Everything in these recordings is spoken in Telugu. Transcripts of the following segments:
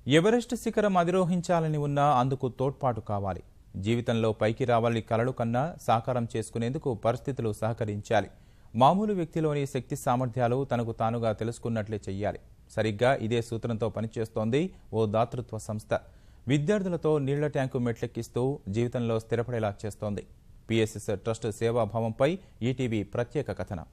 ఎవరెస్ట్ శిఖరం అధిరోహించాలని ఉన్నా అందుకు తోడ్పాటు కావాలి జీవితంలో పైకి రావాలని కలలు కన్నా సాకారం చేసుకునేందుకు పరిస్థితులు సహకరించాలి మామూలు వ్యక్తిలోని శక్తి సామర్థ్యాలు తనకు తానుగా తెలుసుకున్నట్లే చెయ్యాలి సరిగ్గా ఇదే సూత్రంతో పనిచేస్తోంది ఓ దాతృత్వ సంస్థ విద్యార్థులతో నీళ్ల ట్యాంకు మెట్లెక్కిస్తూ జీవితంలో స్థిరపడేలా చేస్తోంది పిఎస్ఎస్ ట్రస్ట్ సేవాభావంపై ఈటీవీ ప్రత్యేక కథనం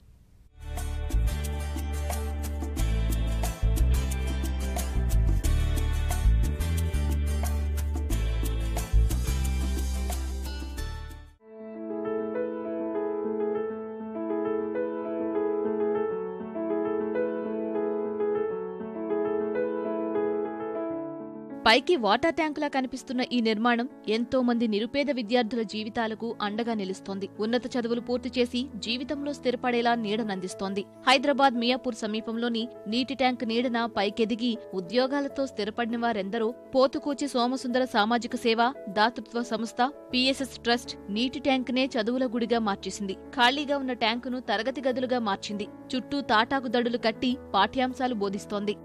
పైకి వాటర్ ట్యాంకులా కనిపిస్తున్న ఈ నిర్మాణం ఎంతో మంది నిరుపేద విద్యార్థుల జీవితాలకు అండగా నిలుస్తోంది ఉన్నత చదువులు పూర్తి చేసి జీవితంలో స్థిరపడేలా నీడనందిస్తోంది హైదరాబాద్ మియాపూర్ సమీపంలోని నీటి ట్యాంక్ నీడన పైకెదిగి ఉద్యోగాలతో స్థిరపడిన వారెందరో పోతుకూచి సోమసుందర సామాజిక సేవ దాతృత్వ సంస్థ పిఎస్ఎస్ ట్రస్ట్ నీటి ట్యాంకునే చదువుల గుడిగా మార్చేసింది ఖాళీగా ఉన్న ట్యాంకును తరగతి గదులుగా మార్చింది చుట్టూ తాటాకు దడులు కట్టి పాఠ్యాంశాలు బోధిస్తోంది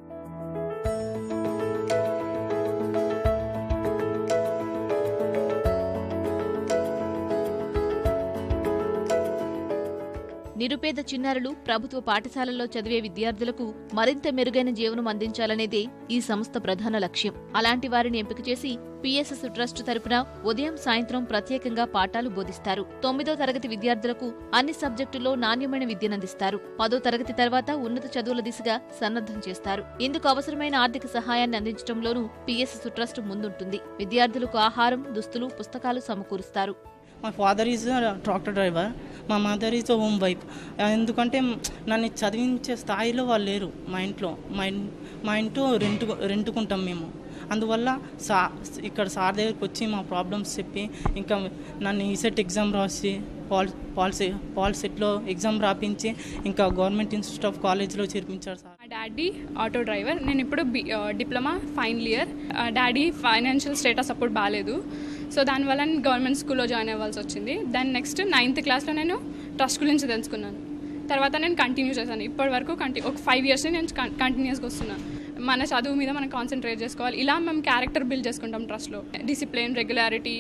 నిరుపేద చిన్నారులు ప్రభుత్వ పాఠశాలల్లో చదివే విద్యార్థులకు మరింత మెరుగైన జీవనం అందించాలనేదే ఈ సంస్థ ప్రధాన లక్ష్యం అలాంటి వారిని ఎంపిక చేసి పిఎస్ఎస్ ట్రస్ట్ తరపున ఉదయం సాయంత్రం ప్రత్యేకంగా పాఠాలు బోధిస్తారు తొమ్మిదో తరగతి విద్యార్థులకు అన్ని సబ్జెక్టుల్లో నాణ్యమైన విద్యనందిస్తారు పదో తరగతి తర్వాత ఉన్నత చదువుల దిశగా సన్నద్ధం చేస్తారు ఇందుకు అవసరమైన ఆర్థిక సహాయాన్ని అందించడంలోనూ పిఎస్ఎస్ ట్రస్ట్ ముందుంటుంది విద్యార్థులకు ఆహారం దుస్తులు పుస్తకాలు సమకూరుస్తారు మా ఫాదర్ ఈజ్ ట్రాక్టర్ డ్రైవర్ మా మదర్ ఈజ్ హోమ్ వైఫ్ ఎందుకంటే నన్ను చదివించే స్థాయిలో వాళ్ళు లేరు మా ఇంట్లో మా ఇన్ మా ఇంట్లో రెంట్ రెంటుకుంటాం మేము అందువల్ల సా ఇక్కడ సార్ దగ్గరికి వచ్చి మా ప్రాబ్లమ్స్ చెప్పి ఇంకా నన్ను ఈసెట్ ఎగ్జామ్ రాసి పాల్ పాలసీ పాల్ సెట్లో ఎగ్జామ్ రాపించి ఇంకా గవర్నమెంట్ ఇన్స్టిట్యూట్ ఆఫ్ కాలేజ్లో చేర్పించారు సార్ మా డాడీ ఆటో డ్రైవర్ నేను ఇప్పుడు B diploma final year daddy financial status అప్పుడు బాగాలేదు సో దానివల్ల నేను గవర్నమెంట్ స్కూల్లో జాయిన్ అవ్వాల్సి వచ్చింది దాని నెక్స్ట్ నైన్త్ క్లాస్లో నేను ట్రస్ట్ గురించి తెలుసుకున్నాను తర్వాత నేను కంటిన్యూ చేశాను ఇప్పటి వరకు కంటి ఒక ఫైవ్ ఇయర్స్ నేను కంటిన్యూస్గా వస్తున్నాను మన చదువు మీద మనం కాన్సన్ట్రేట్ చేసుకోవాలి ఇలా మేము క్యారెక్టర్ బిల్డ్ చేసుకుంటాం ట్రస్ట్లో డిసిప్లిన్ రెగ్యులారిటీ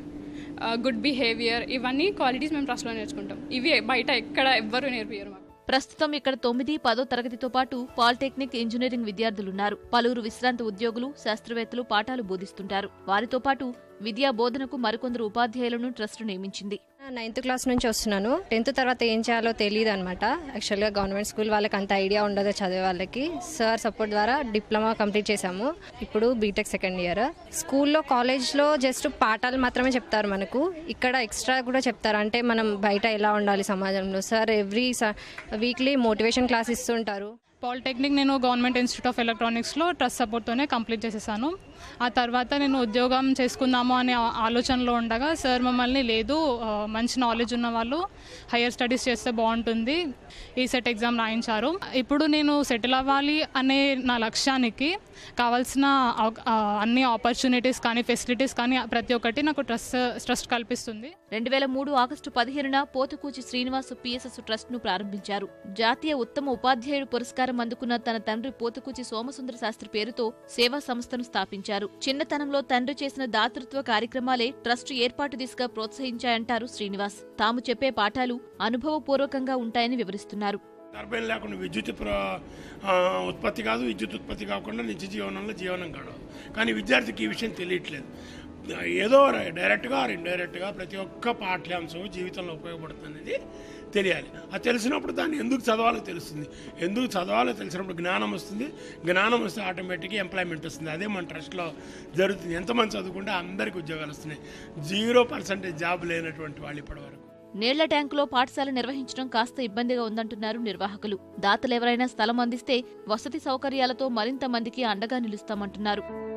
గుడ్ బిహేవియర్ ఇవన్నీ క్వాలిటీస్ మేము ట్రస్ట్లో నేర్చుకుంటాం ఇవి బయట ఎక్కడ ఎవ్వరూ నేర్పియరు మాకు ప్రస్తుతం ఇక్కడ తొమ్మిది పదో తరగతితో పాటు పాలిటెక్నిక్ ఇంజనీరింగ్ విద్యార్థులున్నారు పలువురు విశ్రాంత ఉద్యోగులు శాస్త్రవేత్తలు పాఠాలు బోధిస్తుంటారు వారితో పాటు విద్యా బోధనకు మరికొందరు ఉపాధ్యాయులను ట్రస్ట్ నియమించింది నైన్త్ క్లాస్ నుంచి వస్తున్నాను టెన్త్ తర్వాత ఏం చేయాలో తెలియదు అనమాట యాక్చువల్గా గవర్నమెంట్ స్కూల్ వాళ్ళకి అంత ఐడియా ఉండదు చదివే వాళ్ళకి సార్ సపోర్ట్ ద్వారా డిప్లొమా కంప్లీట్ చేశాము ఇప్పుడు బీటెక్ సెకండ్ ఇయర్ స్కూల్లో కాలేజ్లో జస్ట్ పాఠాలు మాత్రమే చెప్తారు మనకు ఇక్కడ ఎక్స్ట్రా కూడా చెప్తారు అంటే మనం బయట ఎలా ఉండాలి సమాజంలో sir every weekly motivation class ఇస్తుంటారు పాలిటెక్నిక్ నేను గవర్నమెంట్ ఇన్స్టిట్యూట్ ఆఫ్ ఎలక్ట్రానిక్స్లో ట్రస్ట్ సపోర్ట్తోనే కంప్లీట్ చేసేసాను ఆ తర్వాత నేను ఉద్యోగం చేసుకుందాము అనే ఆ- ఆలోచనలో ఉండగా సార్ మమ్మల్ని లేదు ఆ, మంచి నాలెడ్జ్ ఉన్న వాళ్ళు హయ్యర్ స్టడీస్ చేస్తే బాగుంటుంది ఈ సెట్ ఎగ్జామ్ రాయించారు ఇప్పుడు నేను సెటిల్ అవ్వాలి అనే నా లక్ష్యానికి కావాల్సిన అవ- ఆ, అన్ని ఆపర్చునిటీస్ కానీ ఫెసిలిటీస్ కానీ ప్రతి ఒక్కటి నాకు ట్రస్ట్ ట్రస్ట్ కల్పిస్తుంది రెండు వేల మూడు ఆగస్టు పదిహేనున పోతుకూచి శ్రీనివాస్ పిఎస్ఎస్ ట్రస్ట్ ను ప్రారంభించారు జాతీయ ఉత్తమ ఉపాధ్యాయుడు పురస్కారం అందుకున్న తన తండ్రి పోతుకూచి సోమసుందర శాస్త్రి పేరుతో సేవా సంస్థను స్థాపించారు చిన్నతనంలో తండ్రి చేసిన దాతృత్వ కార్యక్రమాలే ట్రస్ట్ ఏర్పాటు దిశగా ప్రోత్సహించాయంటారు శ్రీనివాస్ తాము చెప్పే పాఠాలు అనుభవపూర్వకంగా ఉంటాయని వివరిస్తున్నారు టర్బైన్ లేకుండా విద్యుత్ ప్ర- ఆ, ఉత్పత్తి కాదు విద్యుత్ ఉత్పత్తి కాకుండా నిత్య జీవనంలో జీవనం కాదు కానీ విద్యార్థికి ఈ విషయం తెలియట్లేదు ఏదో డైరెక్ట్గా ఆర్ ఇండైరెక్ట్గా ప్రతి ఒక్క పాఠ్యాంశం జీవితంలో ఉపయోగపడుతుంది తెలియాలి అది తెలిసినప్పుడు దాన్ని ఎందుకు చదవాలో తెలుస్తుంది ఎందుకు చదవాలో తెలిసినప్పుడు జ్ఞానం వస్తుంది జ్ఞానం వస్తే ఆటోమేటిక్గా ఎంప్లాయ్మెంట్ వస్తుంది అదే మన ట్రస్ట్లో జరుగుతుంది ఎంతమంది చదువుకుంటే అందరికీ ఉద్యోగాలు వస్తున్నాయి జీరో పర్సెంటేజ్ జాబ్ లేనటువంటి వాళ్ళు ఇప్పటివరకు నీళ్ల ట్యాంకులో పాఠశాల నిర్వహించడం కాస్త ఇబ్బందిగా ఉందంటున్నారు నిర్వాహకులు దాతలెవరైనా స్థలం అందిస్తే వసతి సౌకర్యాలతో మరింత మందికి అండగా నిలుస్తామంటున్నారు